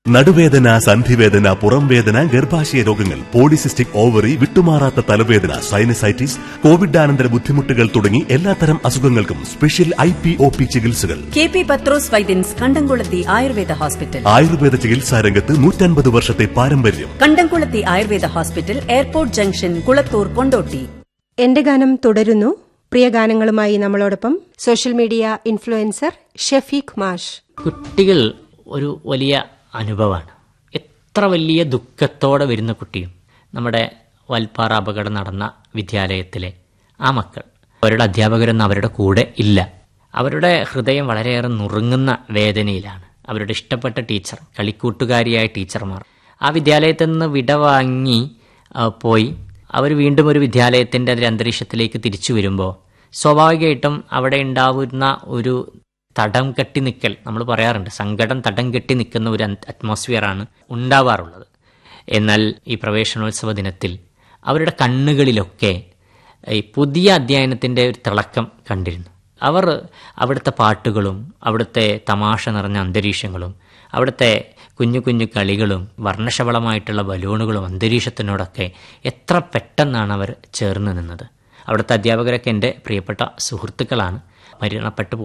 നടുവേദന സന്ധിവേദന പുറംവേദന ഗർഭാശയ രോഗങ്ങൾ പോളിസിസ്റ്റിക് ഓവറി വിട്ടുമാറാത്ത തലവേദന സൈനസൈറ്റിസ് കോവിഡാനന്തര ബുദ്ധിമുട്ടുകൾ തുടങ്ങി എല്ലാത്തരം അസുഖങ്ങൾക്കും special I P O P ചികിത്സകൾ K P Pathrose Vaidyans Kandamkulathy Ayurveda hospital Ayurveda ചികിത്സാ രംഗത്ത് നൂറ്റൻപത് വർഷത്തെ പാരമ്പര്യം Kandamkulathy Ayurveda hospital airport junction Kulathur Kondotty എന്റെ ഗാനം തുടരുന്നു പ്രിയ ഗാനങ്ങളുമായി നമ്മളോടൊപ്പം സോഷ്യൽ മീഡിയ ഇൻഫ്ലുവൻസർ ഷഫീഖ് മാഷ് കുട്ടികൾ ഒരു വലിയ അനുഭവമാണ് എത്ര വലിയ ദുഃഖത്തോടെ വരുന്ന കുട്ടിയും നമ്മുടെ വൽപ്പാറ അപകടം നടന്ന വിദ്യാലയത്തിലെ ആ മക്കൾ അവരുടെ അധ്യാപകരൊന്നും അവരുടെ കൂടെ ഇല്ല അവരുടെ ഹൃദയം വളരെയേറെ നുറുങ്ങുന്ന വേദനയിലാണ് അവരുടെ ഇഷ്ടപ്പെട്ട ടീച്ചർ കളിക്കൂട്ടുകാരിയായ ടീച്ചർമാർ ആ വിദ്യാലയത്തിൽ നിന്ന് വിടവാങ്ങി ആ, പോയി അവർ വീണ്ടും ഒരു വിദ്യാലയത്തിൻ്റെ ഒരു അന്തരീക്ഷത്തിലേക്ക് തിരിച്ചു വരുമ്പോൾ സ്വാഭാവികമായിട്ടും അവിടെ ഉണ്ടാവുന്ന ഒരു തടം കെട്ടി നിൽക്കൽ നമ്മൾ പറയാറുണ്ട് സങ്കടം തടം കെട്ടി നിൽക്കുന്ന ഒരു അറ്റ്മോസ്ഫിയറാണ് ഉണ്ടാവാറുള്ളത് എന്നാൽ ഈ പ്രവേശനോത്സവ ദിനത്തിൽ അവരുടെ കണ്ണുകളിലൊക്കെ ഈ പുതിയ അധ്യയനത്തിൻ്റെ ഒരു തിളക്കം കണ്ടിരുന്നു അവർ അവിടുത്തെ പാട്ടുകളും അവിടുത്തെ തമാശ നിറഞ്ഞ അന്തരീക്ഷങ്ങളും അവിടുത്തെ കുഞ്ഞു കുഞ്ഞു കളികളും വർണ്ണശബളമായിട്ടുള്ള ബലൂണുകളും അന്തരീക്ഷത്തിനോടൊക്കെ എത്ര പെട്ടെന്നാണ് അവർ ചേർന്ന് നിന്നത് അവിടുത്തെ അധ്യാപകരൊക്കെ എൻ്റെ പ്രിയപ്പെട്ട സുഹൃത്തുക്കളാണ് മരണപ്പെട്ടു